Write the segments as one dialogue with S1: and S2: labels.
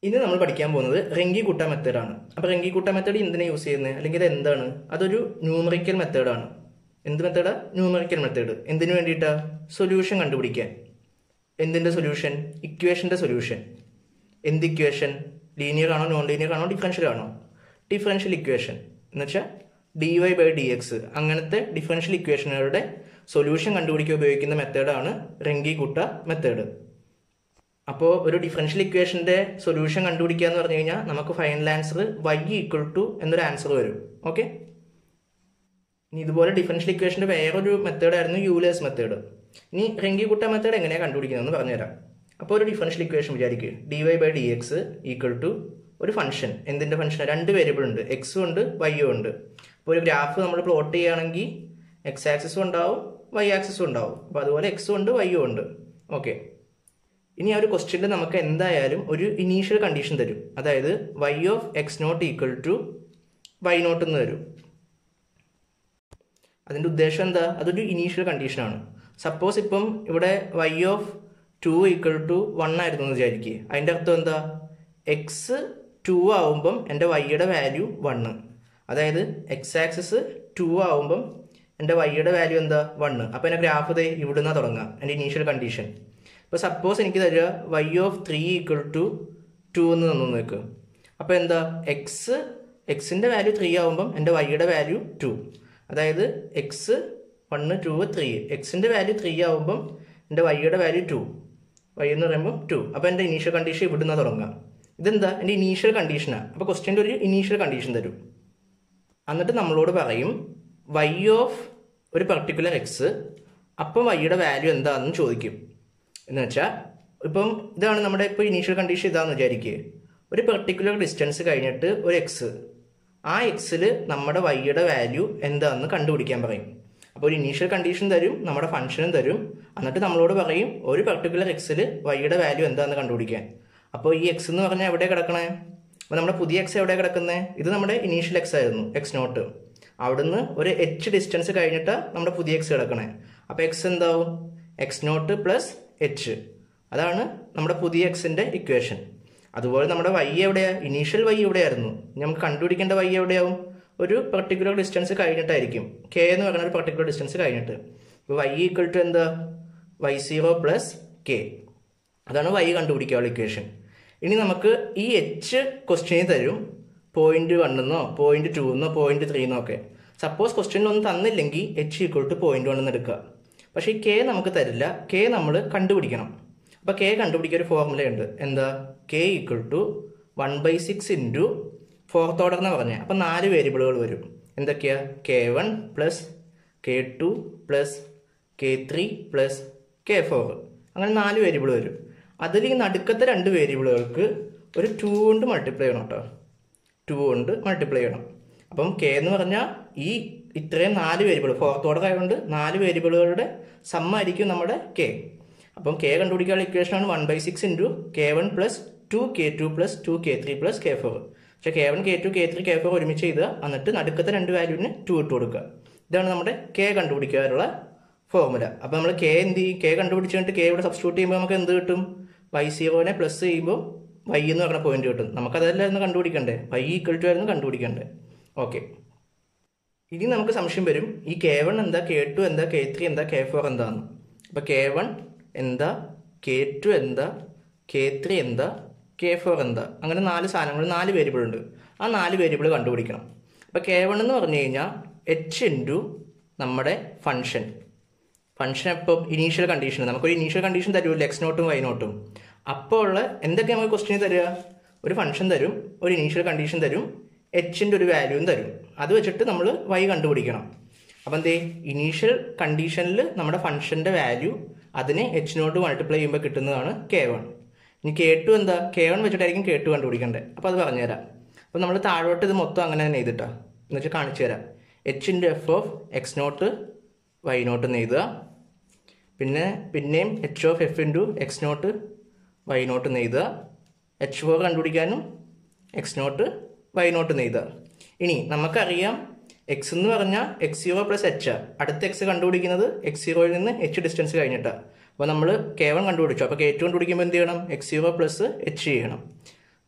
S1: ഇന്ന് നമ്മൾ പഠിക്കാൻ പോകുന്നത് റെങ്കി കുട്ട മെത്തേഡാണ് അപ്പോൾ റെങ്കി കുട്ട മെത്തേഡ് എന്തിനാണ് യൂസ് ചെയ്യുന്നത് അല്ലെങ്കിൽ ഇത് എന്താണ് അതൊരു ന്യൂമറിക്കൽ മെത്തേഡാണ് എന്ത് മെത്തേഡാ ന്യൂമറിക്കൽ മെത്തേഡ് എന്തിനു വേണ്ടിയിട്ടാ സൊല്യൂഷൻ കണ്ടുപിടിക്കാൻ എന്തിൻ്റെ സൊല്യൂഷൻ ഇക്വേഷൻ്റെ സൊല്യൂഷൻ എന്ത് ഇക്വേഷൻ ലീനിയർ ആണോ നോൺ ലീനിയർ ആണോ ഡിഫറൻഷ്യൽ ആണോ ഡിഫറൻഷ്യൽ ഇക്വേഷൻ എന്ന് വെച്ചാൽ d y by d x അങ്ങനത്തെ ഡിഫറൻഷ്യൽ ഇക്വേഷനുകളുടെ സൊല്യൂഷൻ കണ്ടുപിടിക്കാൻ ഉപയോഗിക്കുന്ന മെത്തേഡാണ് റെങ്കി കുട്ട മെത്തേഡ് അപ്പോൾ ഒരു ഡിഫറൻഷ്യൽ ഇക്വേഷന്റെ സൊല്യൂഷൻ കണ്ടുപിടിക്കുക എന്ന് പറഞ്ഞു കഴിഞ്ഞാൽ നമുക്ക് final answer y equal to എന്നൊരു ആൻസർ വരും ഓക്കെ ഇനി ഇതുപോലെ ഡിഫറൻഷ്യൽ ഇക്വേഷന്റെ വേറൊരു മെത്തേഡായിരുന്നു യൂലേഴ്സ് മെത്തേഡ് ഇനി റെങ്കിക്കുട്ട മെത്തേഡ് എങ്ങനെയാണ് കണ്ടുപിടിക്കുന്നതെന്ന് പറഞ്ഞുതരാം അപ്പോൾ ഒരു ഡിഫറൻഷ്യൽ ഇക്വേഷൻ വിചാരിക്കുക d y by d x equal to ഒരു ഫംഗ്ഷൻ എന്തിന്റെ ഫംഗ്ഷൻ രണ്ട് വേരിയബിൾ ഉണ്ട് എക്സും ഉണ്ട് വൈയും ഉണ്ട് അപ്പോൾ ഒരു ഗ്രാഫ് നമ്മൾ പ്ലോട്ട് ചെയ്യുകയാണെങ്കിൽ എക്സ് ആക്സിസും ഉണ്ടാവും വൈ ആക്സിസും ഉണ്ടാവും അപ്പോൾ അതുപോലെ എക്സും ഉണ്ട് വൈയും ഉണ്ട് ഓക്കെ ഇനി ആ ഒരു ക്വസ്റ്റ്യനിൽ നമുക്ക് എന്തായാലും ഒരു ഇനീഷ്യൽ കണ്ടീഷൻ തരും അതായത് y of x nought equal to y nought എന്ന് തരും അതിൻ്റെ ഉദ്ദേശം എന്താ അതൊരു ഇനീഷ്യൽ കണ്ടീഷനാണ് സപ്പോസ് ഇപ്പം ഇവിടെ y of two equal to one ആയിരുന്നു എന്ന് വിചാരിക്കുക അതിൻ്റെ അർത്ഥം എന്താ എക്സ് ടു ആവുമ്പം എൻ്റെ വൈയുടെ വാല്യൂ വണ്ണ് അതായത് എക്സ് ആക്സിസ് ടു ആവുമ്പം എൻ്റെ വൈയുടെ വാല്യൂ എന്താ വണ്ണ് അപ്പോൾ എൻ്റെ ഗ്രാഫ് ദേ ഇവിടുന്ന് തുടങ്ങാം എൻ്റെ ഇനീഷ്യൽ കണ്ടീഷൻ ഇപ്പോൾ സപ്പോസ് എനിക്ക് തരിക y of three equal to two എന്ന് തന്നു നോക്ക് അപ്പോൾ എന്താ എക്സ് എക്സിൻ്റെ വാല്യൂ ത്രീ ആവുമ്പം എൻ്റെ വൈയുടെ വാല്യൂ ടു അതായത് എക്സ് വണ്ണ് ടു ത്രീ എക്സിൻ്റെ വാല്യൂ ത്രീ ആവുമ്പം എൻ്റെ വൈയുടെ വാല്യൂ ടു വൈ എന്ന് പറയുമ്പോൾ ടു അപ്പോൾ എൻ്റെ ഇനീഷ്യൽ കണ്ടീഷൻ ഇവിടുന്ന് തുടങ്ങാം ഇതെന്താ എൻ്റെ ഇനീഷ്യൽ കണ്ടീഷനാണ് അപ്പോൾ ക്വസ്റ്റ്യൻ്റെ ഒരു ഇനീഷ്യൽ കണ്ടീഷൻ തരും എന്നിട്ട് നമ്മളോട് പറയും വൈ ഓഫ് ഒരു പർട്ടിക്കുലർ എക്സ് അപ്പം വൈയുടെ വാല്യൂ എന്താണെന്ന് ചോദിക്കും എന്ന് വെച്ചാൽ ഇപ്പം ഇതാണ് നമ്മുടെ ഇപ്പോൾ ഇനീഷ്യൽ കണ്ടീഷൻ ഇതാണെന്ന് വിചാരിക്കുക ഒരു പെർട്ടിക്കുലർ ഡിസ്റ്റൻസ് കഴിഞ്ഞിട്ട് ഒരു എക്സ് ആ എക്സിൽ നമ്മുടെ വൈയുടെ വാല്യൂ എന്താണെന്ന് കണ്ടുപിടിക്കാൻ പറയും അപ്പോൾ ഒരു ഇനീഷ്യൽ കണ്ടീഷൻ തരും നമ്മുടെ ഫംഗ്ഷനും തരും എന്നിട്ട് നമ്മളോട് പറയും ഒരു പെർട്ടിക്കുലർ എക്സിൽ വൈയുടെ വാല്യൂ എന്താണെന്ന് കണ്ടുപിടിക്കാൻ അപ്പോൾ ഈ എക്സ് എന്ന് പറഞ്ഞാൽ എവിടെ കിടക്കണേ അപ്പോൾ നമ്മുടെ പുതിയ എക്സ് എവിടെ കിടക്കുന്നത് ഇത് നമ്മുടെ ഇനീഷ്യൽ എക്സ് ആയിരുന്നു എക്സ് നോട്ട് അവിടുന്ന് ഒരു എച്ച് ഡിസ്റ്റൻസ് കഴിഞ്ഞിട്ട് നമ്മുടെ പുതിയ എക്സ് കിടക്കണേ അപ്പോൾ എക്സ് എന്താവും എക്സ് നോട്ട് പ്ലസ് എച്ച് അതാണ് നമ്മുടെ പുതിയ എക്സിൻ്റെ ഇക്വേഷൻ അതുപോലെ നമ്മുടെ വൈ എവിടെയാ ഇനീഷ്യൽ വൈ എവിടെയായിരുന്നു നമുക്ക് കണ്ടുപിടിക്കേണ്ട വൈ എവിടെയാവും ഒരു പെർട്ടിക്കുലർ ഡിസ്റ്റൻസ് കഴിഞ്ഞിട്ടായിരിക്കും കെ എന്ന് പറയുന്ന ഒരു പെർട്ടിക്കുലർ ഡിസ്റ്റൻസ് കഴിഞ്ഞിട്ട് ഇപ്പോൾ വൈ ഈക്വൽ ടു എന്താ വൈ സീറോ പ്ലസ് കെ അതാണ് വൈ കണ്ടുപിടിക്കാനുള്ള ഇക്വേഷൻ ഇനി നമുക്ക് ഈ എച്ച് ക്വസ്റ്റ്യനിൽ തരും പോയിന്റ് വണ്ണെന്നോ പോയിന്റ് ടു എന്നോ പോയിന്റ് ത്രീ എന്നോ ഒക്കെ സപ്പോസ് ക്വസ്റ്റ്യൻ ഒന്നും തന്നില്ലെങ്കിൽ h equal to point one എന്ന് എടുക്കുക പക്ഷേ ഈ കെ നമുക്ക് തരില്ല കെ നമ്മൾ കണ്ടുപിടിക്കണം അപ്പോൾ കെ കണ്ടുപിടിക്കാൻ ഒരു ഫോർമുലയുണ്ട് എന്താ k equal to one by six into fourth order എന്ന് പറഞ്ഞാൽ അപ്പോൾ നാല് വേരിയബിളുകൾ വരും എന്തൊക്കെയാ k one plus k two plus k three plus k four അങ്ങനെ നാല് വേരിയബിൾ വരും അതിൽ ഈ നടുക്കത്തെ രണ്ട് വേരിയബിളുകൾക്ക് ഒരു ടു കൊണ്ട് മൾട്ടിപ്ലൈ ചെയ്യണം കേട്ടോ ടു കൊണ്ട് മൾട്ടിപ്ലൈ ചെയ്യണം അപ്പം കെ എന്ന് പറഞ്ഞാൽ ഈ ഇത്രയും നാല് വേരിയബിൾ ഫോർത്ത് ഓർഡർ ആയതുകൊണ്ട് നാല് വേരിയബിളുകളുടെ സമ്മായിരിക്കും നമ്മുടെ കെ അപ്പം കെ കണ്ടുപിടിക്കാനുള്ള ഇക്വേഷനാണ് one by six into k one plus two k two plus two k three plus k four പക്ഷേ k one k two k three k four ഒരുമിച്ച് ചെയ്തുക എന്നിട്ട് നടുക്കത്തെ രണ്ട് വാല്യൂവിന് ടു ഇട്ട് കൊടുക്കുക ഇതാണ് നമ്മുടെ കെ കണ്ടുപിടിക്കാനുള്ള ഫോർമുല അപ്പോൾ നമ്മൾ കെ എന്ത് ചെയ്യും കെ കണ്ടുപിടിച്ച് കഴിഞ്ഞിട്ട് കെ ഇവിടെ സബ്സ്റ്റിറ്റ്യൂട്ട് ചെയ്യുമ്പോൾ നമുക്ക് എന്ത് കിട്ടും വൈ സീറോനെ പ്ലസ് ചെയ്യുമ്പോൾ വൈ എന്ന് പറഞ്ഞ പോയിന്റ് കിട്ടും നമുക്കതല്ലായിരുന്നു കണ്ടുപിടിക്കണ്ടേ വൈ ഈക്വൽ ടു ആയിരുന്നു കണ്ടുപിടിക്കണ്ടേ ഓക്കെ ഇനി നമുക്ക് സംശയം വരും ഈ കെ വൺ എന്താ കെ ടു എന്താ കെ ത്രീ എന്താ കെ ഫോർ എന്താന്ന് അപ്പോൾ കെ വൺ എന്താ കെ ടു എന്താ കെ ത്രീ എന്താ കെ ഫോർ എന്താ അങ്ങനെ നാല് സാധനങ്ങൾ നാല് വേരിയബിൾ ഉണ്ട് ആ നാല് വേരിയബിൾ കണ്ടുപിടിക്കണം അപ്പോൾ കെ വൺ എന്ന് പറഞ്ഞു കഴിഞ്ഞാൽ എച്ച് ഇൻറ്റു നമ്മുടെ ഫംഗ്ഷൻ ഫംഗ്ഷൻ എപ്പം ഇനീഷ്യൽ കണ്ടീഷൻ നമുക്കൊരു ഇനീഷ്യൽ കണ്ടീഷൻ തരുമല്ലോ എക്സ് നോട്ടും വൈ നോട്ടും അപ്പോൾ ഉള്ള എന്തൊക്കെ നമുക്ക് ക്വസ്റ്റ്യൻ തരിക ഒരു ഫംഗ്ഷൻ തരും ഒരു ഇനീഷ്യൽ കണ്ടീഷൻ തരും എച്ചിൻ്റെ ഒരു വാല്യൂവും തരും അത് വെച്ചിട്ട് നമ്മൾ വൈ കണ്ടുപിടിക്കണം അപ്പം എന്തേ ഇനീഷ്യൽ കണ്ടീഷനിൽ നമ്മുടെ ഫംഗ്ഷൻ്റെ വാല്യൂ അതിനെ എച്ച് നോട്ട് മൾട്ടിപ്ലൈ ചെയ്യുമ്പോൾ കിട്ടുന്നതാണ് കെ വൺ ഇനി കെ ടു എന്താ കെ വൺ വെച്ചിട്ടായിരിക്കും കെ ടു കണ്ടുപിടിക്കേണ്ടത് അപ്പോൾ അത് പറഞ്ഞുതരാം അപ്പോൾ നമ്മൾ താഴോട്ട് ഇത് മൊത്തം അങ്ങനെ തന്നെ എഴുതിട്ടാ എന്ന് വെച്ചാൽ കാണിച്ചു തരാം എച്ചിൻ്റെ f of x nought y nought എന്ന് എഴുതുക പിന്നെ പിന്നെയും h of f into x nought y nought എന്ന് എഴുതുക എച്ച് ഫോർ കണ്ടുപിടിക്കാനും എക്സ് നോട്ട് വൈ നോട്ട് എന്ന് എഴുതുക ഇനി നമുക്കറിയാം എക്സ് എന്ന് പറഞ്ഞാൽ എക്സ് സീറോ പ്ലസ് എച്ച് അടുത്ത എക്സ് കണ്ടുപിടിക്കുന്നത് എക്സ് സീറോയിൽ നിന്ന് എച്ച് ഡിസ്റ്റൻസ് കഴിഞ്ഞിട്ടാണ് അപ്പോൾ നമ്മൾ കെ വൺ കണ്ടുപിടിച്ചു അപ്പോൾ കെ ടു കണ്ടുപിടിക്കുമ്പോൾ എന്ത് ചെയ്യണം എക്സ് സീറോ പ്ലസ് എച്ച് ചെയ്യണം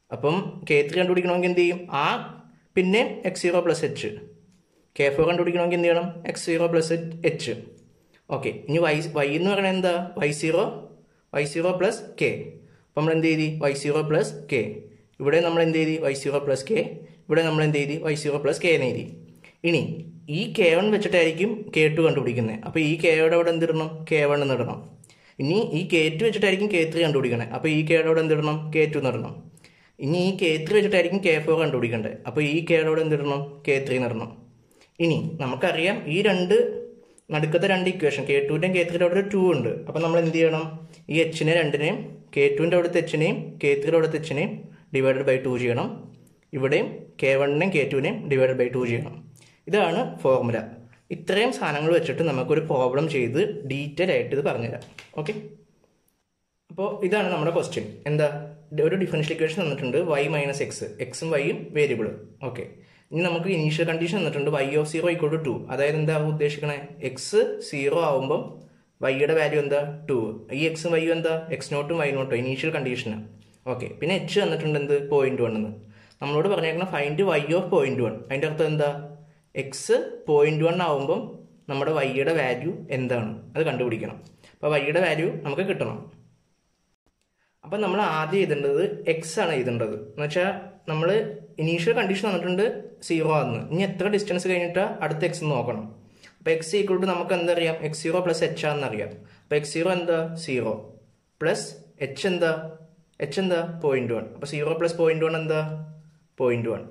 S1: അപ്പം കെ ത്രീ കണ്ടുപിടിക്കണമെങ്കിൽ എന്ത് ചെയ്യും ആ പിന്നെ x zero plus h k four കണ്ടുപിടിക്കണമെങ്കിൽ എന്ത് ചെയ്യണം x zero plus h okay ഇനി വൈ വൈ എന്ന് പറയുന്നത് എന്താ y zero y zero plus k അപ്പം നമ്മൾ എന്ത് ചെയ്തി വൈ സീറോ പ്ലസ് കെ ഇവിടെ നമ്മൾ എന്ത് ചെയ്തി വൈ സീറോ പ്ലസ് കെ ഇവിടെ നമ്മൾ എന്ത് ചെയ്തി വൈ സീറോ പ്ലസ് കെ എന്ന് എഴുതി ഇനി ഈ കെ വൺ വെച്ചിട്ടായിരിക്കും കെ ടു കണ്ടുപിടിക്കുന്നത് അപ്പോൾ ഈ കെയുടെ അവിടെ എന്തിടണം കെ വൺ എന്നിടണം ഇനി ഈ കെ ടു വെച്ചിട്ടായിരിക്കും കെ ത്രീ കണ്ടുപിടിക്കണേ അപ്പോൾ ഈ കെയുടെ അവിടെ എന്തിടണം കെ ടു എന്നിടണം ഇനി ഈ കെ ത്രീ വെച്ചിട്ടായിരിക്കും കെ ഫോർ കണ്ടുപിടിക്കേണ്ടത് അപ്പോൾ ഈ കെയുടെ അവിടെ എന്തിടണം കെ ത്രീ എന്നിടണം ഇനി നമുക്കറിയാം ഈ രണ്ട് നടുക്കത്തെ രണ്ട് ഇക്വേഷൻ കെ ടുവിൻ്റെയും കെ ത്രീയുടെ അവിടെ ഒരു ടു ഉണ്ട് അപ്പം നമ്മൾ എന്ത് ചെയ്യണം ഈ എച്ചിനെ രണ്ടിനെയും കെ ടുവിൻ്റെ അവിടുത്തെ എച്ചിനെയും കെ ത്രീയുടെ അവിടുത്തെ എച്ചിനെയും ഡിവൈഡഡ് ബൈ ടു ചെയ്യണം ഇവിടെയും കെ വണ്ണിനെയും കെ ടുവിനെയും ഡിവൈഡഡ് ബൈ ടു ചെയ്യണം ഇതാണ് ഫോർമുല ഇത്രയും സാധനങ്ങൾ വെച്ചിട്ട് നമുക്കൊരു പ്രോബ്ലം ചെയ്ത് ഡീറ്റെയിൽ ആയിട്ട് ഇത് പറഞ്ഞുതരാം ഓക്കെ അപ്പോൾ ഇതാണ് നമ്മുടെ ക്വസ്റ്റ്യൻ എന്താ ഒരു ഡിഫറൻഷ്യൽ ഇക്വേഷൻ തന്നിട്ടുണ്ട് വൈ മൈനസ് എക്സ് എക്സും വൈയും വേരിയബിൾ ഓക്കെ ഇനി നമുക്ക് ഇനീഷ്യൽ കണ്ടീഷൻ തന്നിട്ടുണ്ട് y of zero equal to two അതായത് എന്താ ഉദ്ദേശിക്കണേ എക്സ് സീറോ ആവുമ്പം വൈയുടെ വാല്യൂ എന്താ ടു ഈ എക്സും വൈയും എന്താ എക്സ് നോട്ടും വൈ നോട്ടും ഇനീഷ്യൽ കണ്ടീഷനാണ് ഓക്കെ പിന്നെ എച്ച് തന്നിട്ടുണ്ട് എന്ത് പോയിന്റ് വൺ എന്ന് നമ്മളോട് പറഞ്ഞേക്കുന്ന find y of point one അതിൻ്റെ അർത്ഥം എന്താ എക്സ് പോയിന്റ് വൺ ആവുമ്പം നമ്മുടെ വൈയുടെ വാല്യൂ എന്താണ് അത് കണ്ടുപിടിക്കണം അപ്പോൾ വൈയുടെ വാല്യൂ നമുക്ക് കിട്ടണം അപ്പം നമ്മൾ ആദ്യം എഴുതേണ്ടത് എക്സ് ആണ് എഴുതേണ്ടത് എന്ന് വെച്ചാൽ നമ്മൾ ഇനീഷ്യൽ കണ്ടീഷൻ തന്നിട്ടുണ്ട് സീറോ ആണെന്ന് ഇനി എത്ര ഡിസ്റ്റൻസ് കഴിഞ്ഞിട്ട് അടുത്ത എക്സ് നോക്കണം അപ്പോൾ എക്സ് ഈക്വൾ ടു നമുക്ക് എന്തറിയാം എക്സ് സീറോ പ്ലസ് എച്ച് ആണെന്നറിയാം അപ്പോൾ എക്സ് സീറോ എന്താ സീറോ പ്ലസ് എച്ച് എന്താ എച്ച് എന്താ പോയിന്റ് വൺ അപ്പോൾ സീറോ പ്ലസ് പോയിന്റ് വൺ എന്താ പോയിന്റ് വൺ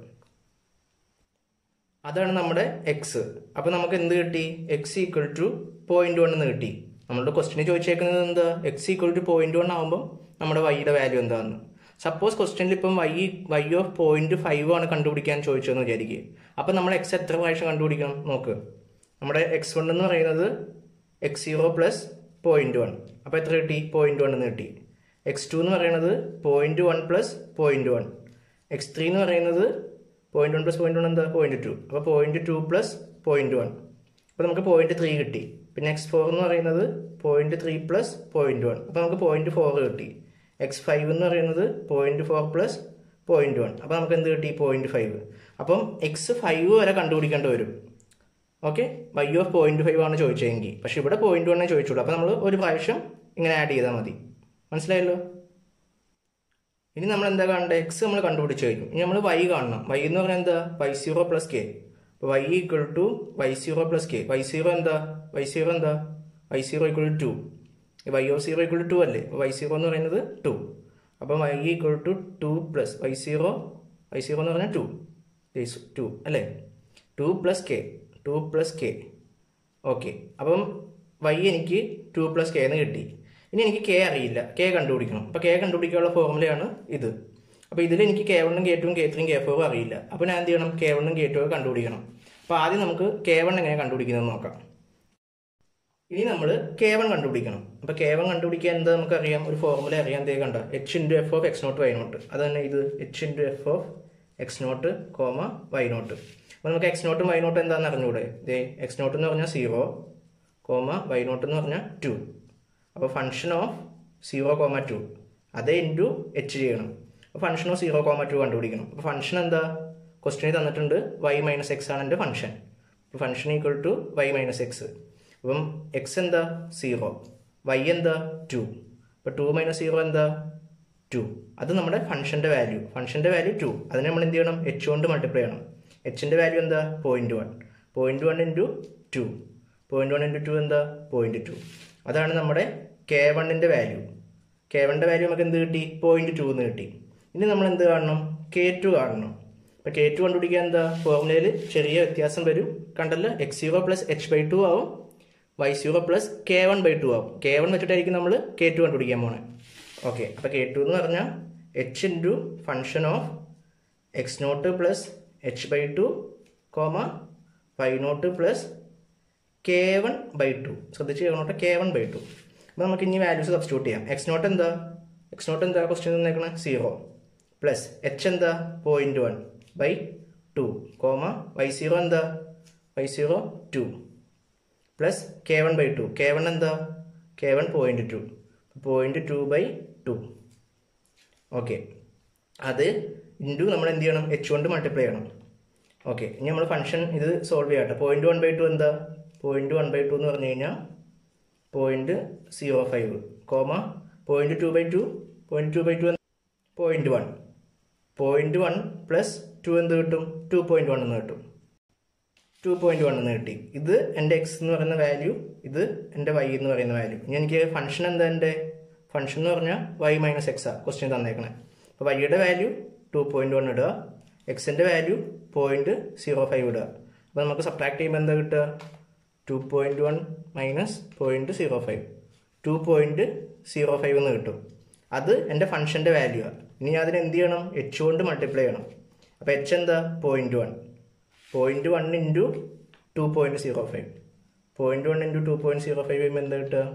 S1: അതാണ് നമ്മുടെ എക്സ് അപ്പോൾ നമുക്ക് എന്ത് കിട്ടി x equal to point one എന്ന് കിട്ടി നമ്മളുടെ ക്വസ്റ്റിന് ചോദിച്ചേക്കുന്നത് എന്താ x equal to point one ആകുമ്പോൾ നമ്മുടെ വൈയുടെ വാല്യൂ എന്താണെന്ന് സപ്പോസ് ക്വസ്റ്റ്യനിൽ ഇപ്പം y y of point five ആണ് കണ്ടുപിടിക്കാൻ ചോദിച്ചതെന്ന് വിചാരിക്കുക അപ്പം നമ്മൾ എക്സ് എത്ര പ്രാവശ്യം കണ്ടുപിടിക്കണം നോക്ക് നമ്മുടെ എക്സ് വൺ എന്ന് പറയുന്നത് x zero plus point one അപ്പോൾ എത്ര കിട്ടി പോയിന്റ് വൺ എന്ന് കിട്ടി എക്സ് ടു എന്ന് പറയുന്നത് point one plus point one x three എന്ന് പറയുന്നത് point one plus point one എന്താ പോയിന്റ് ടു അപ്പോൾ point two plus point one അപ്പോൾ നമുക്ക് പോയിന്റ് ത്രീ കിട്ടി പിന്നെ എക്സ് ഫോർ എന്ന് പറയുന്നത് point three plus point one അപ്പോൾ നമുക്ക് പോയിന്റ് ഫോർ കിട്ടി എക്സ് ഫൈവ് എന്ന് പറയുന്നത് point four plus point one അപ്പോൾ നമുക്ക് എന്ത് കിട്ടി പോയിന്റ് ഫൈവ് അപ്പം എക്സ് ഫൈവ് വരെ കണ്ടുപിടിക്കേണ്ടി വരും okay y of point five ആണ് ചോദിച്ചതെങ്കിൽ പക്ഷെ ഇവിടെ പോയിന്റ് വണ്ണേ ചോദിച്ചുള്ളൂ അപ്പോൾ നമ്മൾ ഒരു പ്രാവശ്യം ഇങ്ങനെ ആഡ് ചെയ്താൽ മതി മനസ്സിലായല്ലോ ഇനി നമ്മൾ എന്താ കാണേണ്ടത് എക്സ് നമ്മൾ കണ്ടുപിടിച്ച് കഴിഞ്ഞു ഇനി നമ്മൾ വൈ കാണണം വൈ എന്ന് പറഞ്ഞാൽ എന്താ വൈ സീറോ പ്ലസ് കെ അപ്പോൾ y equal to y zero plus k y zero എന്താ വൈ സീറോ എന്താ y zero equal to y of zero equal to അല്ലേ വൈ സീറോ എന്ന് പറയുന്നത് ടു അപ്പം y equal to two plus y zero y zero എന്ന് പറഞ്ഞാൽ two two അല്ലേ two plus k two plus k okay അപ്പം y എനിക്ക് two plus k എന്ന് കിട്ടി ഇനി എനിക്ക് കെ അറിയില്ല കെ കണ്ടുപിടിക്കണം അപ്പോൾ കെ കണ്ടുപിടിക്കാനുള്ള ഫോർമുലയാണ് ഇത് അപ്പോൾ ഇതിൽ എനിക്ക് കെ വണ്ണും കെ ടുവും കെ ത്രീയും കെ ഫോറും അറിയില്ല അപ്പോൾ ഞാൻ എന്ത് ചെയ്യണം കെ വണ്ണും കെ ടുവും കണ്ടുപിടിക്കണം അപ്പോൾ ആദ്യം നമുക്ക് കെ വൺ എങ്ങനെ കണ്ടുപിടിക്കുന്നത് നോക്കാം ഇനി നമ്മൾ കെ വൺ കണ്ടുപിടിക്കണം അപ്പോൾ കെ വൺ കണ്ടുപിടിക്കാൻ എന്താ നമുക്കറിയാം ഒരു ഫോർമുല അറിയാം എന്തേ കണ്ട h into f of x nought y nought അത് തന്നെ ഇത് h into f of x nought comma y nought അപ്പോൾ നമുക്ക് എക്സ് നോട്ടും വൈ നോട്ടും എന്താണെന്ന് അറിഞ്ഞൂടെ ദേ എക്സ് നോട്ട് എന്ന് പറഞ്ഞാൽ സീറോ കോമ വൈ നോട്ട് എന്ന് പറഞ്ഞാൽ ടു അപ്പോൾ function of zero comma two അതേ ഇൻറ്റു എച്ച് ചെയ്യണം അപ്പോൾ function of zero comma two കണ്ടുപിടിക്കണം അപ്പോൾ ഫംഗ്ഷൻ എന്താ ക്വസ്റ്റിനിൽ തന്നിട്ടുണ്ട് വൈ മൈനസ് എക്സ് ആണ് എൻ്റെ ഫംഗ്ഷൻ അപ്പോൾ function equal to y minus x അപ്പം എക്സ് എന്താ സീറോ വൈ എന്താ ടു അപ്പോൾ ടു മൈനസ് സീറോ എന്താ ടു അത് നമ്മുടെ ഫംഗ്ഷൻ്റെ വാല്യൂ ഫംഗ്ഷൻ്റെ വാല്യൂ ടു അതിനെ നമ്മൾ എന്ത് ചെയ്യണം എച്ച് കൊണ്ട് മൾട്ടിപ്ലൈ ചെയ്യണം എച്ചിൻ്റെ വാല്യൂ എന്താ point one point one into two point one into two എന്താ പോയിൻറ്റ് ടു അതാണ് നമ്മുടെ കെ വണ്ണിൻ്റെ വാല്യൂ കെ വണ്ണിൻ്റെ വാല്യൂ നമുക്ക് എന്ത് കിട്ടി പോയിൻറ്റ് ടു എന്ന് കിട്ടി ഇനി നമ്മൾ എന്ത് കാണണം കെ ടു കാണണം അപ്പോൾ കെ ടു കണ്ടുപിടിക്കാൻ എന്താ ഫോർമുലയിൽ ചെറിയ വ്യത്യാസം വരും കണ്ടല്ലോ x zero plus h by two ആവും y zero plus k one by two ആവും കെ വൺ വെച്ചിട്ടായിരിക്കും നമ്മൾ കെ ടു കണ്ടുപിടിക്കാൻ പോണേ ഓക്കെ അപ്പോൾ കെ ടു എന്ന് പറഞ്ഞാൽ h into function of x not plus h by two comma y nought plus k one by two ശ്രദ്ധിച്ച് കേൾക്കണോട്ടെ കെ വൺ ബൈ ടു അപ്പോൾ നമുക്ക് ഇനി വാല്യൂസ് സബ്സ്റ്റിറ്റ്യൂട്ട് ചെയ്യാം എക്സ് നോട്ട് എന്താ എക്സ് നോട്ട് എന്താ ക്വസ്റ്റ്യൻ തന്നേക്കണേ സീറോ പ്ലസ് എച്ച് എന്താ point one by two comma y zero എന്താ y zero two plus k one by two k one എന്താ k one point two point to by two okay അത് into നമ്മൾ എന്ത് ചെയ്യണം H കൊണ്ട് multiply ചെയ്യണം okay ഇനി നമ്മൾ ഫംഗ്ഷൻ ഇത് സോൾവ് ചെയ്യട്ടെ പോയിന്റ് വൺ ബൈ ടു എന്താ പോയിന്റ് വൺ ബൈ ടു എന്ന് പറഞ്ഞു കഴിഞ്ഞാൽ point zero five comma point two by two point two by two point one point one plus two എന്ത് കിട്ടും ടു പോയിന്റ് വൺ എന്ന് കിട്ടും ടു പോയിന്റ് വൺ എന്ന് കിട്ടി ഇത് എൻ്റെ എക്സ് എന്ന് പറയുന്ന വാല്യൂ ഇത് എൻ്റെ വൈ എന്ന് പറയുന്ന വാല്യൂ ഇനി എനിക്ക് ഫംഗ്ഷൻ എന്താ എൻ്റെ ഫംഗ്ഷൻ എന്ന് പറഞ്ഞാൽ വൈ മൈനസ് എക്സ് ആ ക്വസ്റ്റ്യൻ തന്നേക്കണേ അപ്പോൾ വൈയുടെ വാല്യൂ ടു പോയിന്റ് വൺ ഇടുക എക്സിൻ്റെ വാല്യൂ പോയിന്റ് സീറോ ഫൈവ് ഇടുക അപ്പോൾ നമുക്ക് സബ്ട്രാക്ട് ചെയ്യുമ്പോൾ എന്താ കിട്ടുക two point one minus point zero five two point zero five എന്ന് കിട്ടും അത് എൻ്റെ ഫംഗ്ഷൻ്റെ വാല്യൂ ആണ് ഇനി അതിന് എന്ത് ചെയ്യണം എച്ച് കൊണ്ട് മൾട്ടിപ്ലൈ ചെയ്യണം അപ്പോൾ എച്ച് എന്താ point one point one into two point zero five point one into two point zero five ചെയ്യുമ്പോൾ എന്താ കിട്ടുക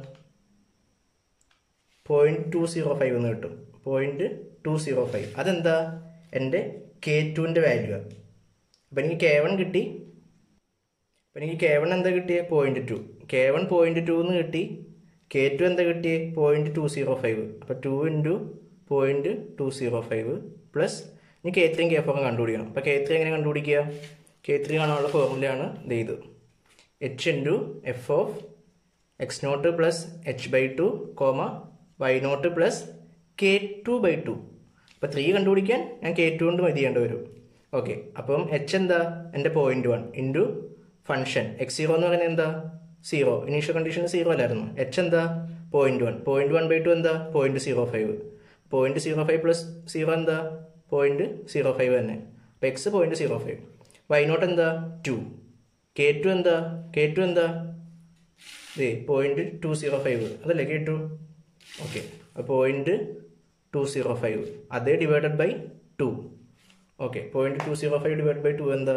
S1: പോയിന്റ് ടു സീറോ ഫൈവ് എന്ന് കിട്ടും പോയിന്റ് ടു സീറോ ഫൈവ് അതെന്താ എൻ്റെ കെ ടുവിൻ്റെ വാല്യൂ ആണ് അപ്പം എനിക്ക് കെ വൺ കിട്ടി അപ്പം എനിക്ക് കെ വൺ എന്താ കിട്ടിയത് point two k one point two എന്ന് കിട്ടി കെ ടു എന്താ കിട്ടിയത് പോയിന്റ് ടു സീറോ ഫൈവ് അപ്പോൾ two into point two zero five plus ഇനി കെ ത്രീയും കെ ഫോറും കണ്ടുപിടിക്കണം അപ്പോൾ കെ ത്രീ എങ്ങനെ കണ്ടുപിടിക്കുക കെ ത്രീ കാണാനുള്ള ഫോർമുലയാണ് ഇത് ഇത് h into f of x not plus h by two comma y nought plus k two by two അപ്പോൾ ത്രീ കണ്ടുപിടിക്കാൻ ഞാൻ കെ ടു കൊണ്ട് മതി ചെയ്യേണ്ടി വരും ഓക്കെ അപ്പം എച്ച് എന്താ എൻ്റെ point one into function x zero എന്ന് പറയുന്നത് എന്താ സീറോ ഇനീഷ്യൽ കണ്ടീഷൻ സീറോ അല്ലായിരുന്നു എച്ച് എന്താ point one point one by two എന്താ point zero five point zero five plus zero എന്താ പോയിന്റ് സീറോ ഫൈവ് തന്നെ അപ്പോൾ x point zero five y naught എന്താ ടു കെ ടു എന്താ k two എന്താ ഇതേ പോയിന്റ് ടു സീറോ ഫൈവ് അതല്ലേ k two okay point two zero five അതേ divided by two okay point two zero five divide by two എന്താ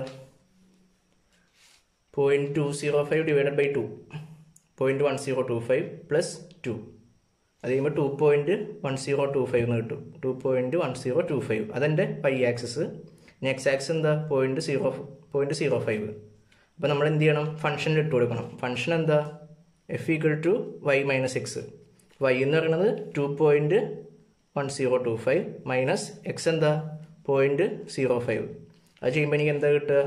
S1: point two zero five divided by two point one zero two five plus two അത് കഴിയുമ്പോൾ two point one zero two five എന്ന് കിട്ടും two point one zero two five അതെൻ്റെ പൈ ആക്സസ് next ആക്സ് എന്താ point zero point zero five അപ്പോൾ നമ്മൾ എന്ത് ചെയ്യണം ഫംഗ്ഷനിൽ ഇട്ട് കൊടുക്കണം ഫംഗ്ഷൻ എന്താ f equal to y minus x y എന്ന് പറയുന്നത് to point one zero two five minus x എന്താ പോയിന്റ് സീറോ ഫൈവ് അത് ചെയ്യുമ്പോൾ എനിക്ക് എന്താ കിട്ടുക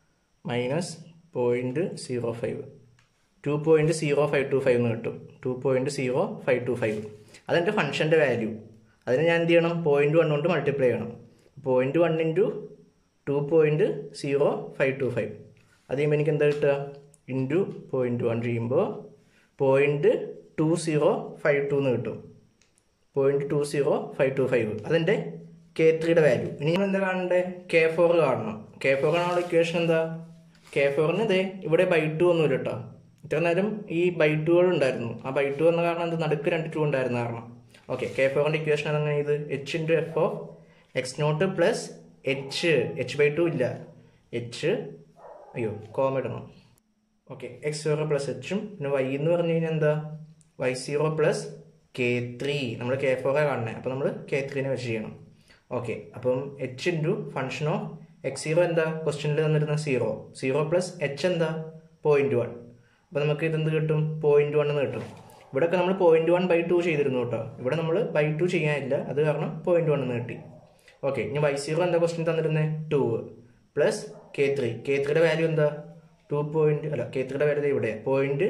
S1: minus point zero five two point zero five two five എന്ന് കിട്ടും two point zero five two five അതെൻ്റെ ഫംഗ്ഷൻ്റെ വാല്യൂ അതിന് ഞാൻ എന്ത് ചെയ്യണം പോയിന്റ് വൺ കൊണ്ട് മൾട്ടിപ്ലൈ ചെയ്യണം point one into two point zero five two five അത് ചെയ്യുമ്പോൾ എനിക്ക് എന്താ കിട്ടുക ഇൻറ്റു പോയിന്റ് വൺ ചെയ്യുമ്പോൾ point two zero five to എന്ന് കിട്ടും point two zero five two five അതെൻ്റെ കെ ത്രീയുടെ വാല്യൂ ഇനി നമ്മൾ എന്താ കാണണ്ടേ കെ ഫോർ കാണണം കെ ഫോർ കാണാനുള്ള ഇക്വേഷൻ എന്താ കെ ഫോറിന് ഇതേ ഇവിടെ ബൈ ടു ഒന്നുമില്ല കേട്ടോ ഇത്ര നേരം ഈ ബൈ ടുകൾ ഉണ്ടായിരുന്നു ആ ബൈ ടു എന്ന കാരണം എന്ത് നടുക്ക് രണ്ട് ടു ഉണ്ടായിരുന്ന കാരണം ഓക്കെ കെ ഫോറിൻ്റെ ഇക്വേഷൻ അതെങ്ങനെ ഇത് h into f of x not plus h h by two ഇല്ല എച്ച് അയ്യോ കോമ ഇടണം ഓക്കെ എക്സ് സീറോ പ്ലസ് എച്ചും പിന്നെ വൈ എന്ന് പറഞ്ഞു കഴിഞ്ഞാൽ എന്താ y zero plus k three നമ്മൾ കെ ഫോറെ കാണണേ അപ്പോൾ നമ്മൾ കെ ത്രീനെ വെച്ച് ചെയ്യണം ഓക്കെ അപ്പം h into function of x zero എന്താ ക്വസ്റ്റ്യനിൽ തന്നിരുന്ന സീറോ സീറോ പ്ലസ് എച്ച് എന്താ പോയിന്റ് വൺ അപ്പോൾ നമുക്ക് ഇതെന്ത് കിട്ടും പോയിന്റ് വൺ എന്ന് കിട്ടും ഇവിടെയൊക്കെ നമ്മൾ പോയിന്റ് വൺ ബൈ ടു ചെയ്തിരുന്നു കേട്ടോ ഇവിടെ നമ്മൾ ബൈ ടു ചെയ്യാനില്ല അത് കാരണം പോയിന്റ് വൺ എന്ന് കിട്ടി ഓക്കെ ഇനി വൈ സീറോ എന്താ ക്വസ്റ്റ്യൻ തന്നിരുന്നത് two plus k three k ത്രീയുടെ വാല്യൂ എന്താ ടു പോയിന്റ് അല്ല കെ ത്രീയുടെ വാല്യൂ ഇവിടെ point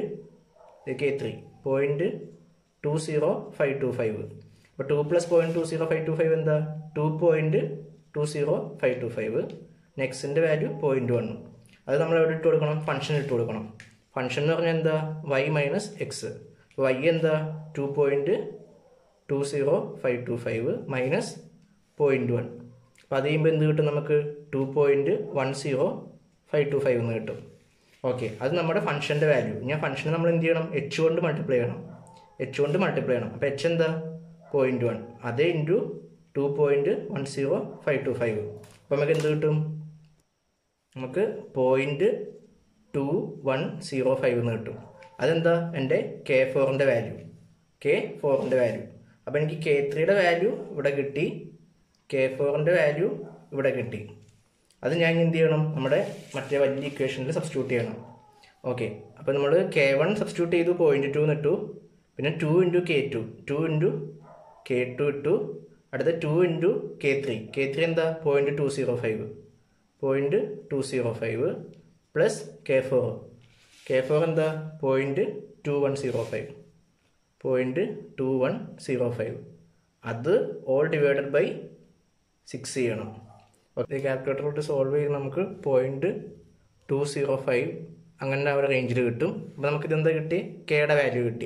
S1: k three point two zero five two five അപ്പോൾ two plus point two zero five two five എന്താ two point two zero five two five നെക്സ്റ്റിൻ്റെ value point one അത് നമ്മൾ എവിടെ ഇട്ട് കൊടുക്കണം ഫംഗ്ഷൻ ഇട്ട് കൊടുക്കണം ഫംഗ്ഷൻ എന്ന് പറഞ്ഞാൽ എന്താ വൈ മൈനസ് എക്സ് വൈ എന്താ two point two zero five two five minus point one അപ്പോൾ അത് കഴിയുമ്പോൾ എന്ത് കിട്ടും നമുക്ക് two point one zero five two five എന്ന് കിട്ടും ഓക്കെ അത് നമ്മുടെ ഫംഗ്ഷൻ്റെ വാല്യൂ ഞാൻ ഫംഗ്ഷനെ നമ്മൾ എന്ത് ചെയ്യണം എച്ച് കൊണ്ട് മൾട്ടിപ്ലൈ ചെയ്യണം എച്ച് കൊണ്ട് മൾട്ടിപ്ലൈ ചെയ്യണം അപ്പോൾ എച്ച് എന്താ പോയിന്റ് വൺ അതേ into two point one zero five two five അപ്പോൾ നമുക്ക് എന്ത് കിട്ടും നമുക്ക് point two one zero five എന്ന് കിട്ടും അതെന്താ എൻ്റെ കെ ഫോറിൻ്റെ വാല്യൂ കെ ഫോറിൻ്റെ വാല്യൂ അപ്പോൾ എനിക്ക് കെ ത്രീയുടെ വാല്യൂ ഇവിടെ കിട്ടി കെ ഫോറിൻ്റെ വാല്യൂ ഇവിടെ കിട്ടി അത് ഞാൻ എന്ത് ചെയ്യണം നമ്മുടെ മറ്റേ വലിയ ഇക്വേഷനിൽ സബ്സ്റ്റിറ്റ്യൂട്ട് ചെയ്യണം ഓക്കെ അപ്പോൾ നമ്മൾ കെ വൺ സബ്സ്റ്റിറ്റ്യൂട്ട് ചെയ്തു പോയിന്റ് ടു ഇട്ടു പിന്നെ two into k two two into k two ഇട്ടു അടുത്ത two into k three k three എന്താ point two zero five point two zero five plus k four k four എന്താ point two one zero five point two one zero five അത് all divided by six ചെയ്യണം ഈ കാൽക്കുലേറ്ററിലോട്ട് solve ചെയ്ത് നമുക്ക് point two zero five അങ്ങനെ ആ ഒരു റേഞ്ചിൽ കിട്ടും അപ്പോൾ നമുക്ക് ഇതെന്താ കിട്ടി കെയുടെ വാല്യൂ കിട്ടി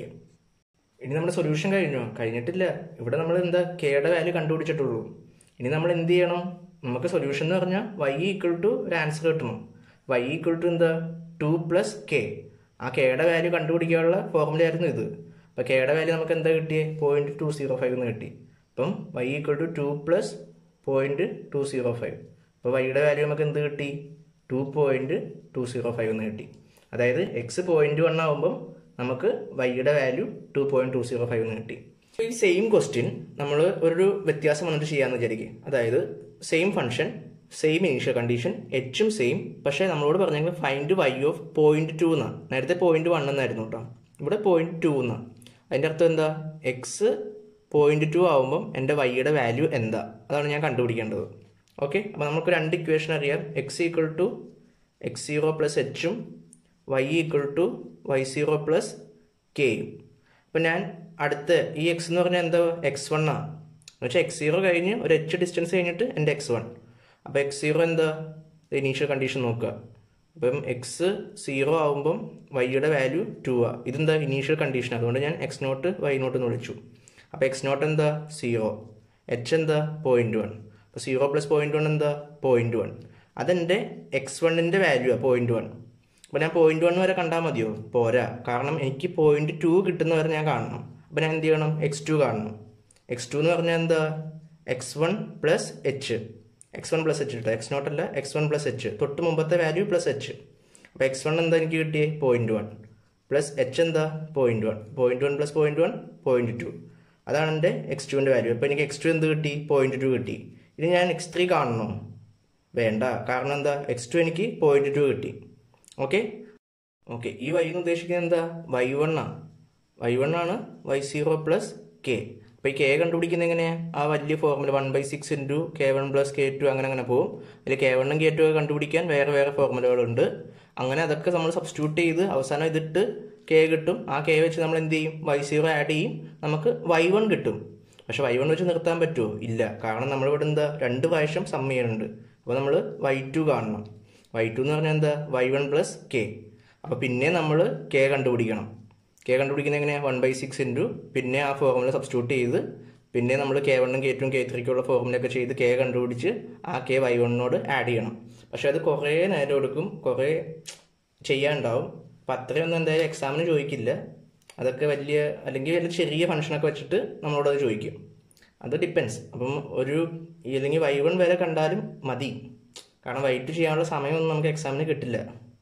S1: ഇനി നമ്മുടെ സൊല്യൂഷൻ കഴിഞ്ഞോ കഴിഞ്ഞിട്ടില്ല ഇവിടെ നമ്മൾ എന്താ കെയുടെ വാല്യൂ കണ്ടുപിടിച്ചിട്ടുള്ളൂ ഇനി നമ്മൾ എന്ത് ചെയ്യണം നമുക്ക് സൊല്യൂഷൻ എന്ന് പറഞ്ഞാൽ വൈ ഈക്വൽ ടു ഒരു ആൻസർ കിട്ടണം വൈ ഈക്വൽ ടു എന്താ ടു പ്ലസ് കെ ആ കെയുടെ വാല്യൂ കണ്ടുപിടിക്കാനുള്ള ഫോർമുല ആയിരുന്നു ഇത് അപ്പോൾ കെയുടെ വാല്യൂ നമുക്ക് എന്താ കിട്ടിയത് പോയിൻറ്റ് ടു സീറോ ഫൈവ് എന്ന് കിട്ടി അപ്പം y equal to two plus point two zero five അപ്പോൾ വൈയുടെ വാല്യൂ നമുക്ക് എന്ത് കിട്ടി two point two zero five എന്ന് കിട്ടി അതായത് എക്സ് പോയിൻറ്റ് വൺ ആകുമ്പം നമുക്ക് വൈയുടെ value two point two zero five എന്ന് കിട്ടി ഈ സെയിം ക്വസ്റ്റ്യൻ നമ്മൾ ഒരു വ്യത്യാസം വന്നിട്ട് ചെയ്യാമെന്ന് വിചാരിക്കും അതായത് same function same initial condition എച്ചും സെയിം പക്ഷേ നമ്മളോട് പറഞ്ഞെങ്കിൽ find y of point two എന്നാണ് നേരത്തെ പോയിൻറ്റ് വൺ എന്നായിരുന്നു കേട്ടോ ഇവിടെ പോയിൻറ്റ് ടു എന്നാണ് അതിൻ്റെ അർത്ഥം എന്താ എക്സ് പോയിൻറ്റ് ടു ആകുമ്പം എൻ്റെ വൈയുടെ വാല്യൂ എന്താ അതാണ് ഞാൻ കണ്ടുപിടിക്കേണ്ടത് ഓക്കെ അപ്പോൾ നമുക്ക് രണ്ട് ഇക്വേഷൻ അറിയാം x equal to x zero plus എച്ചും y equal to y zero plus കെയും അപ്പം ഞാൻ അടുത്ത് ഈ എക്സ് എന്ന് പറഞ്ഞാൽ എന്താ എക്സ് വൺ ആണ് എന്ന് വെച്ചാൽ എക്സ് സീറോ കഴിഞ്ഞ് ഒരു എച്ച് ഡിസ്റ്റൻസ് കഴിഞ്ഞിട്ട് എൻ്റെ എക്സ് വൺ അപ്പോൾ എക്സ് സീറോ എന്താ ഇനീഷ്യൽ കണ്ടീഷൻ നോക്കുക അപ്പം എക്സ് സീറോ ആകുമ്പം വൈയുടെ വാല്യൂ ടു ആ ഇതെന്താ ഇനീഷ്യൽ കണ്ടീഷൻ അതുകൊണ്ട് ഞാൻ എക്സ് നോട്ട് വൈ നോട്ട് എന്ന് വിളിച്ചു അപ്പോൾ എക്സ് നോട്ട് എന്താ സീറോ എച്ച് എന്താ പോയിൻറ്റ് വൺ അപ്പോൾ സീറോ പ്ലസ് പോയിൻറ്റ് വൺ എന്താ പോയിൻറ്റ് വൺ അതെൻ്റെ എക്സ് വണ്ണിൻ്റെ വാല്യൂ ആ പോയിൻറ്റ് വൺ അപ്പോൾ ഞാൻ പോയിൻറ്റ് വൺ വരെ കണ്ടാൽ മതിയോ പോരാ കാരണം എനിക്ക് പോയിൻറ്റ് ടു കിട്ടുന്ന വരെ ഞാൻ കാണണം അപ്പോൾ ഞാൻ എന്ത് ചെയ്യണം എക്സ് ടു കാണണം എക്സ് ടു എന്ന് പറഞ്ഞാൽ എന്താ x one plus h x one plus h കിട്ടുക എക്സ് നോട്ട് അല്ല എക്സ് വൺ പ്ലസ് എച്ച് തൊട്ട് മുമ്പത്തെ വാല്യൂ പ്ലസ് എച്ച് അപ്പോൾ എക്സ് വൺ എന്താ എനിക്ക് കിട്ടിയേ പോയിൻറ്റ് വൺ പ്ലസ് എച്ച് എന്താ point one point one plus point one point two അതാണ് എൻ്റെ എക്സ് ടുവിൻ്റെ വാല്യൂ അപ്പോൾ എനിക്ക് എക്സ് ടു എന്ത് കിട്ടി പോയിൻറ്റ് ടു കിട്ടി ഇനി ഞാൻ എക്സ് ത്രീ കാണണോ വേണ്ട കാരണം എന്താ എക്സ് ടു എനിക്ക് പോയിൻറ്റ് ടു കിട്ടി ഓക്കെ ഓക്കെ ഈ വൈ എന്ന് ഉദ്ദേശിക്കുന്നത് എന്താ വൈ വൺ ആണ് വൈ വൺ ആണ് വൈ സീറോ പ്ലസ് കെ അപ്പോൾ ഈ കെ കണ്ടുപിടിക്കുന്നത് എങ്ങനെയാണ് ആ വലിയ formula one by six into k one plus k two അങ്ങനെ അങ്ങനെ പോകും അതിൽ കെ വണ്ണും കെ ടു ഒക്കെ കണ്ടുപിടിക്കാൻ വേറെ വേറെ ഫോർമുലകളുണ്ട് അങ്ങനെ അതൊക്കെ നമ്മൾ സബ്സ്റ്റിറ്റ്യൂട്ട് ചെയ്ത് അവസാനം ഇതിട്ട് കെ കിട്ടും ആ കെ വെച്ച് നമ്മൾ എന്ത് ചെയ്യും വൈ സീറോ ആഡ് ചെയ്യും നമുക്ക് വൈ വൺ കിട്ടും പക്ഷെ വൈ വൺ വെച്ച് നിർത്താൻ പറ്റുമോ ഇല്ല കാരണം നമ്മളിവിടെ എന്താ രണ്ട് പ്രാവശ്യം സം ചെയ്യുന്നുണ്ട് അപ്പോൾ നമ്മൾ വൈ ടു കാണണം വൈ ടു എന്ന് പറഞ്ഞാൽ എന്താ വൈ വൺ പ്ലസ് കെ അപ്പോൾ പിന്നെ നമ്മൾ കെ കണ്ടുപിടിക്കണം കെ കണ്ടുപിടിക്കുന്നത് എങ്ങനെയാണ് വൺ ബൈ സിക്സ് ഇൻറ്റു പിന്നെ ആ ഫോർമുല സബ്സ്റ്റിറ്റ്യൂട്ട് ചെയ്ത് പിന്നെ നമ്മൾ കെ വണ്ണും കെ ടും കെ ത്രീക്കുള്ള ഫോർമുലയൊക്കെ ചെയ്ത് കെ കണ്ടുപിടിച്ച് ആ കെ വൈ വണ്ണിനോട് ആഡ് ചെയ്യണം പക്ഷെ അത് കുറേ നേരം എടുക്കും കുറേ ചെയ്യാനുണ്ടാവും അപ്പം അത്രയൊന്നും എന്തായാലും എക്സാമിന് ചോദിക്കില്ല അതൊക്കെ വലിയ അല്ലെങ്കിൽ വലിയ ചെറിയ ഫംഗ്ഷനൊക്കെ വെച്ചിട്ട് നമ്മളോട് അത് ചോദിക്കും അത് ഡിപ്പെൻസ് അപ്പം ഒരു അല്ലെങ്കിൽ വൈ വൺ വരെ കണ്ടാലും മതി കാരണം വൈറ്റ് ചെയ്യാനുള്ള സമയമൊന്നും നമുക്ക് എക്സാമിന് കിട്ടില്ല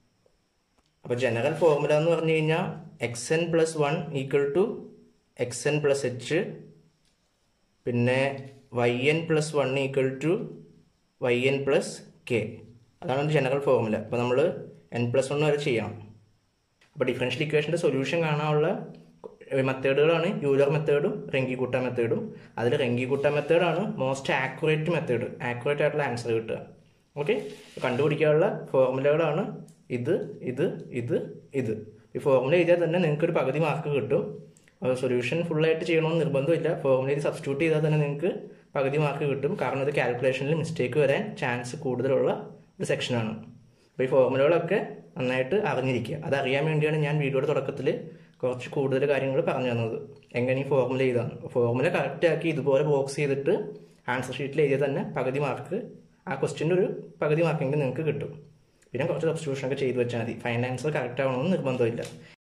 S1: അപ്പോൾ ജനറൽ ഫോർമുല എന്ന് പറഞ്ഞു കഴിഞ്ഞാൽ x n plus one equal to x n plus h പിന്നെ y n plus one equal to y n plus k അതാണ് ജനറൽ ഫോർമുല അപ്പോൾ നമ്മൾ എൻ പ്ലസ് വൺ വരെ ചെയ്യണം അപ്പോൾ ഡിഫറൻഷ്യൽ ഇക്വേഷൻ്റെ സൊല്യൂഷൻ കാണാനുള്ള മെത്തേഡുകളാണ് യൂലർ മെത്തേഡും റെങ്കിക്കൂട്ട മെത്തേഡും അതിൽ റെങ്കിക്കൂട്ട മെത്തേഡാണ് മോസ്റ്റ് ആക്യുറേറ്റ് മെത്തേഡ് ആക്യുറേറ്റ് ആയിട്ടുള്ള ആൻസർ കിട്ടുക ഓക്കെ കണ്ടുപിടിക്കാനുള്ള ഫോർമുലകളാണ് ഇത് ഇത് ഇത് ഇത് ഈ ഫോർമുല എഴുതിയാൽ തന്നെ നിങ്ങൾക്ക് ഒരു പകുതി മാർക്ക് കിട്ടും സൊല്യൂഷൻ ഫുള്ളായിട്ട് ചെയ്യണമെന്ന് നിർബന്ധമില്ല ഫോർമുലയിൽ സബ്സ്റ്റിറ്റ്യൂട്ട് ചെയ്താൽ തന്നെ നിങ്ങൾക്ക് പകുതി മാർക്ക് കിട്ടും കാരണം ഇത് കാൽക്കുലേഷനിൽ മിസ്റ്റേക്ക് വരാൻ ചാൻസ് കൂടുതലുള്ള ഒരു സെക്ഷനാണ് അപ്പോൾ ഈ ഫോർമുലകളൊക്കെ നന്നായിട്ട് അറിഞ്ഞിരിക്കുക അത് അറിയാൻ വേണ്ടിയാണ് ഞാൻ വീഡിയോയുടെ തുടക്കത്തിൽ കുറച്ച് കൂടുതൽ കാര്യങ്ങൾ പറഞ്ഞു തന്നത് എങ്ങനെ ഈ ഫോർമുല ചെയ്താണ് ഫോർമുല കറക്റ്റ് ആക്കി ഇതുപോലെ ബോക്സ് ചെയ്തിട്ട് ആൻസർ ഷീറ്റിൽ എഴുതിയാൽ തന്നെ പകുതി മാർക്ക് ആ ക്വസ്റ്റ്യൻ്റെ ഒരു പകുതി മാർക്കെങ്കിലും നിങ്ങൾക്ക് കിട്ടും പിന്നെ കുറച്ച് സബ്സ്റ്റിറ്റ്യൂഷൻ ഒക്കെ ചെയ്ത് വെച്ചാൽ മതി ഫൈനൽ ആൻസർ കറക്റ്റ് ആവണമെന്ന് നിർബന്ധമില്ല